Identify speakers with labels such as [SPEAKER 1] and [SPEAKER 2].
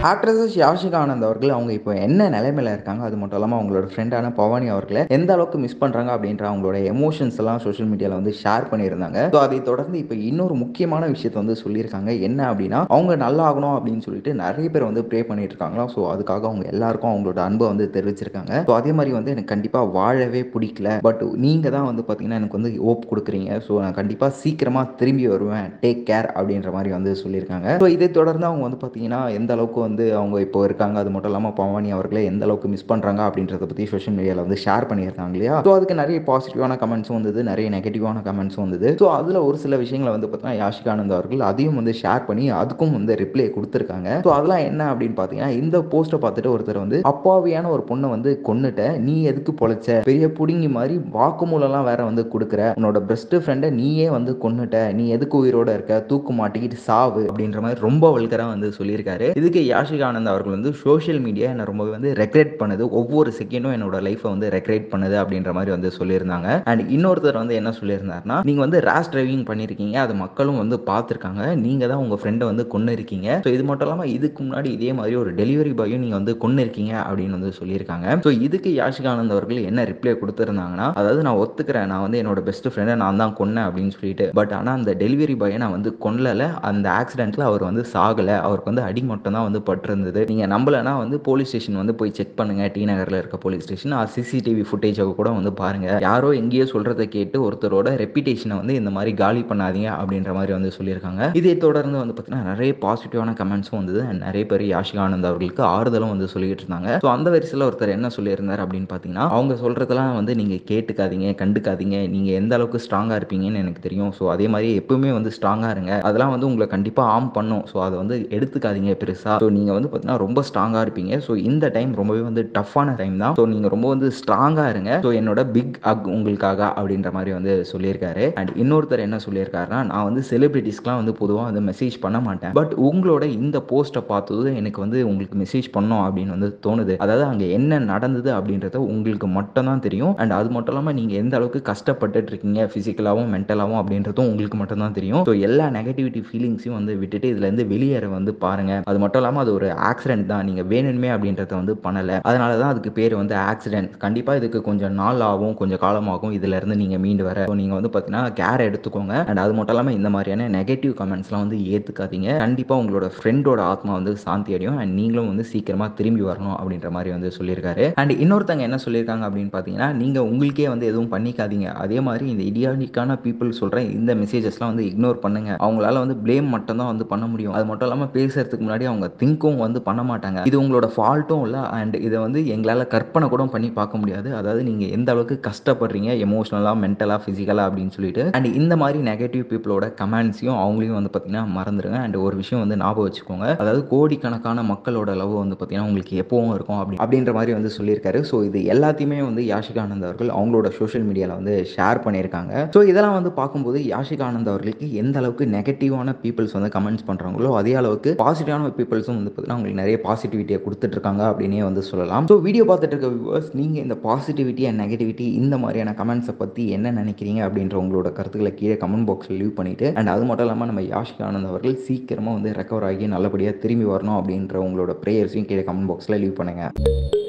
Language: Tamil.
[SPEAKER 1] ஆக்ட்ரஸஸ் யாஷிகா ஆனந்த் அவர்கள் அவங்க இப்போ என்ன நிலைமையில இருக்காங்க அது மட்டும் இல்லாமல் அவங்களோட ஃப்ரெண்டான பவானி அவர்களை எந்த அளவுக்கு மிஸ் பண்ணுறாங்க அப்படின்ற அவங்களோட எமோஷன்ஸ் எல்லாம் சோஷியல் மீடியாவில் வந்து ஷேர் பண்ணியிருந்தாங்க ஸோ அதை தொடர்ந்து இப்போ இன்னொரு முக்கியமான விஷயத்தை வந்து சொல்லியிருக்காங்க என்ன அப்படின்னா அவங்க நல்லா ஆகணும் அப்படின்னு சொல்லிட்டு நிறைய பேர் வந்து ப்ரே பண்ணிட்டு இருக்காங்களா ஸோ அதுக்காக அவங்க எல்லாருக்கும் அவங்களோட அன்பை வந்து தெரிவிச்சிருக்காங்க ஸோ அதே மாதிரி வந்து எனக்கு கண்டிப்பாக வாழவே பிடிக்கல பட் நீங்கள் தான் வந்து பார்த்தீங்கன்னா எனக்கு வந்து ஓப் கொடுக்குறீங்க ஸோ நான் கண்டிப்பாக சீக்கிரமாக திரும்பி வருவேன் டேக் கேர் அப்படின்ற மாதிரி வந்து சொல்லியிருக்காங்க ஸோ இதை தொடர்ந்து அவங்க வந்து பார்த்தீங்கன்னா எந்த அளவுக்கு வந்து அவங்க இப்போ இருக்காங்க அது மட்டும் இல்லாமல் பவானி அவர்களை எந்த அளவுக்கு மிஸ் பண்ணுறாங்க அப்படின்றத பற்றி சோஷியல் மீடியாவில் வந்து ஷேர் பண்ணியிருக்காங்க இல்லையா ஸோ அதுக்கு நிறைய பாசிட்டிவான கமெண்ட்ஸும் வந்தது நிறைய நெகட்டிவான கமெண்ட்ஸும் வந்தது ஸோ அதில் ஒரு சில விஷயங்களை வந்து பார்த்தீங்கன்னா யாஷிகானந்த் அவர்கள் அதையும் வந்து ஷேர் பண்ணி அதுக்கும் வந்து ரிப்ளை கொடுத்துருக்காங்க ஸோ அதெல்லாம் என்ன அப்படின்னு பார்த்தீங்கன்னா இந்த போஸ்ட்டை பார்த்துட்டு ஒருத்தர் வந்து அப்பாவியான ஒரு பொண்ணை வந்து கொன்னுட்ட நீ எதுக்கு பொழைச்ச பெரிய புடுங்கி மாதிரி வாக்குமூலம்லாம் வேற வந்து கொடுக்குற உன்னோட பெஸ்ட் ஃப்ரெண்டை நீயே வந்து கொன்னுட்ட நீ எதுக்கு உயிரோட இருக்க தூக்கு மாட்டிக்கிட்டு சாவு அப்படின்ற மாதிரி ரொம்ப வல்கரா வந்து சொல்லியிருக்காரு இதுக்கு யாஷிகா ஆனந்த் அவர்கள் வந்து சோஷியல் மீடியா என்னை ரொம்பவே வந்து ரெக்ரெட் பண்ணுது ஒவ்வொரு செகண்டும் என்னோட லைஃப்பை வந்து ரெக்ரெட் பண்ணுது அப்படின்ற மாதிரி வந்து சொல்லியிருந்தாங்க அண்ட் இன்னொருத்தர் வந்து என்ன சொல்லியிருந்தாருன்னா நீங்க வந்து ரேஷ் டிரைவிங் பண்ணியிருக்கீங்க அது மக்களும் வந்து பார்த்துருக்காங்க நீங்க தான் உங்க ஃப்ரெண்டை வந்து கொண்டு இருக்கீங்க ஸோ இது மட்டும் இல்லாமல் இதுக்கு முன்னாடி இதே மாதிரி ஒரு டெலிவரி பாயும் நீங்க வந்து கொண்டு இருக்கீங்க அப்படின்னு வந்து சொல்லியிருக்காங்க ஸோ இதுக்கு யாஷிகானந்த் அவர்கள் என்ன ரிப்ளை கொடுத்துருந்தாங்கன்னா அதாவது நான் ஒத்துக்கிறேன் நான் வந்து என்னோட பெஸ்ட் ஃப்ரெண்டை நான் தான் கொன்னேன் அப்படின்னு சொல்லிட்டு பட் ஆனால் அந்த டெலிவரி பாயை நான் வந்து கொல்லலை அந்த ஆக்சிடென்ட்ல அவர் வந்து சாகலை அவருக்கு வந்து அடி மட்டும் தான் வந்து பட்டிருந்தது நீங்கள் நம்பலைன்னா வந்து போலீஸ் ஸ்டேஷன் வந்து போய் செக் பண்ணுங்க டி நகரில் இருக்க போலீஸ் ஸ்டேஷன் சிசிடிவி ஃபுட்டேஜை கூட வந்து பாருங்க யாரோ எங்கேயோ சொல்றதை கேட்டு ஒருத்தரோட ரெப்புடேஷனை வந்து இந்த மாதிரி காலி பண்ணாதீங்க அப்படின்ற மாதிரி வந்து சொல்லியிருக்காங்க இதை தொடர்ந்து வந்து பார்த்தீங்கன்னா நிறைய பாசிட்டிவான கமெண்ட்ஸும் வந்தது and நிறைய பேர் யாஷிகா ஆனந்த் அவர்களுக்கு ஆறுதலும் வந்து சொல்லிட்டு இருந்தாங்க ஸோ அந்த வரிசையில் ஒருத்தர் என்ன சொல்லியிருந்தார் அப்படின்னு பார்த்தீங்கன்னா அவங்க சொல்றதெல்லாம் வந்து நீங்கள் கேட்டுக்காதீங்க கண்டுக்காதீங்க நீங்கள் எந்த அளவுக்கு ஸ்ட்ராங்காக இருப்பீங்கன்னு எனக்கு தெரியும் ஸோ அதே மாதிரி எப்பவுமே வந்து ஸ்ட்ராங்காக இருங்க அதெல்லாம் வந்து உங்களை கண்டிப்பாக ஆம் பண்ணும் ஸோ அதை வந்து எடுத்துக்காதீங்க பெருசாக ஸோ நீங்கள் வந்து பார்த்தீங்கன்னா ரொம்ப ஸ்ட்ராங்காக இருப்பீங்க ஸோ இந்த டைம் ரொம்பவே வந்து டஃப்பான டைம் தான் ஸோ நீங்கள் ரொம்ப வந்து ஸ்ட்ராங்காக இருங்க ஸோ என்னோட பிக் அக் உங்களுக்காக அப்படின்ற மாதிரி வந்து சொல்லியிருக்காரு அண்ட் இன்னொருத்தர் என்ன சொல்லியிருக்காருன்னா நான் வந்து செலிபிரிட்டிஸ்க்குலாம் வந்து பொதுவாக வந்து மெசேஜ் பண்ண மாட்டேன் பட் உங்களோட இந்த போஸ்ட்டை பார்த்தது எனக்கு வந்து உங்களுக்கு மெசேஜ் பண்ணோம் அப்படின்னு வந்து தோணுது அதாவது அங்கே என்ன நடந்தது அப்படின்றத உங்களுக்கு மட்டும் தான் தெரியும் அண்ட் அது மட்டும் இல்லாமல் நீங்கள் எந்த அளவுக்கு கஷ்டப்பட்டுட்டு இருக்கீங்க ஃபிசிக்கலாகவும் மென்டலாகவும் அப்படின்றதும் உங்களுக்கு மட்டும் தான் தெரியும் ஸோ எல்லா நெகட்டிவிட்டி ஃபீலிங்ஸையும் வந்து விட்டுட்டு இதுலேருந்து வெளியேற வந்து பாருங்க அது மட்டும் இல்லாமல் அது ஒரு ஆக்சிடென்ட் தான் நீங்கள் வேணுமே அப்படின்றத வந்து பண்ணலை அதனால தான் அதுக்கு பேர் வந்து ஆக்சிடென்ட் கண்டிப்பாக இதுக்கு கொஞ்சம் நாள் ஆகும் கொஞ்சம் காலமாகும் இதுலேருந்து நீங்கள் மீண்டு வர ஸோ நீங்கள் வந்து பார்த்தீங்கன்னா கேர் எடுத்துக்கோங்க அண்ட் அது மட்டும் இல்லாமல் இந்த மாதிரியான நெகட்டிவ் கமெண்ட்ஸ்லாம் வந்து ஏற்றுக்காதீங்க கண்டிப்பாக உங்களோட ஃப்ரெண்டோட ஆத்மா வந்து சாந்தி அடையும் அண்ட் நீங்களும் வந்து சீக்கிரமாக திரும்பி வரணும் அப்படின்ற மாதிரி வந்து சொல்லியிருக்காரு அண்ட் இன்னொருத்தங்க என்ன சொல்லியிருக்காங்க அப்படின்னு பார்த்தீங்கன்னா நீங்கள் உங்களுக்கே வந்து எதுவும் பண்ணிக்காதீங்க அதே மாதிரி இந்த இடியானிக்கான பீப்புள் சொல்கிற இந்த மெசேஜஸ்லாம் வந்து இக்னோர் பண்ணுங்க அவங்களால வந்து ப்ளேம் மட்டும் தான் வந்து பண்ண முடியும் அது மட்டும் இல்லாமல் பேசுறதுக்கு முன்னாடி அவங்க திங்க்கும் வந்து பண்ண மாட்டாங்க இது உங்களோட ஃபால்ட்டும் இல்லை அண்ட் இதை வந்து எங்களால் கற்பனை கூட பண்ணி பார்க்க முடியாது அதாவது நீங்கள் எந்த அளவுக்கு கஷ்டப்படுறீங்க எமோஷனலாக மென்டலாக ஃபிசிக்கலாக அப்படின்னு சொல்லிட்டு அண்ட் இந்த மாதிரி நெகட்டிவ் பீப்புளோட கமெண்ட்ஸையும் அவங்களையும் வந்து பார்த்தீங்கன்னா மறந்துடுங்க அண்ட் ஒரு விஷயம் வந்து ஞாபகம் வச்சுக்கோங்க அதாவது கோடிக்கணக்கான மக்களோட லவ் வந்து பார்த்தீங்கன்னா உங்களுக்கு எப்பவும் இருக்கும் அப்படி அப்படின்ற மாதிரி வந்து சொல்லியிருக்காரு ஸோ இது எல்லாத்தையுமே வந்து யாஷிகா ஆனந்த் அவர்கள் அவங்களோட சோஷியல் மீடியாவில் வந்து ஷேர் பண்ணியிருக்காங்க ஸோ இதெல்லாம் வந்து பார்க்கும்போது யாஷிகா ஆனந்த் அவர்களுக்கு எந்த அளவுக்கு நெகட்டிவான பீப்புள்ஸ் வந்து கமெண்ட்ஸ் பண்ணுறாங்களோ அதே அளவுக்கு பாசிட்டிவான பீப்புள்ஸும் வந்து பார்த்தீங்கன்னா அவங்களுக்கு நிறைய பாசிட்டிவிட்டியை கொடுத்துட்டு இருக்காங்க அப்படின்னே வந்து சொல்லலாம் ஸோ வீடியோ பார்த்துட்டு இருக்க வியூவர்ஸ் நீங்கள் இந்த பாசிட்டிவிட்டி அண்ட் நெகட்டிவிட்டி இந்த மாதிரியான கமெண்ட்ஸை பற்றி என்ன நினைக்கிறீங்க அப்படின்ற உங்களோட கருத்துக்களை கீழே கமெண்ட் பாக்ஸில் லீவ் பண்ணிட்டு அண்ட் அது மட்டும் இல்லாமல் நம்ம யாஷிகா ஆனந்த் அவர்கள் சீக்கிரமாக வந்து ரெக்கவர் ஆகி நல்லபடியாக திரும்பி வரணும் அப்படின்ற உங்களோட ப்ரேயர்ஸையும் கீழே கமெண்ட் பாக்ஸில் லீவ் பண்ணுங்கள்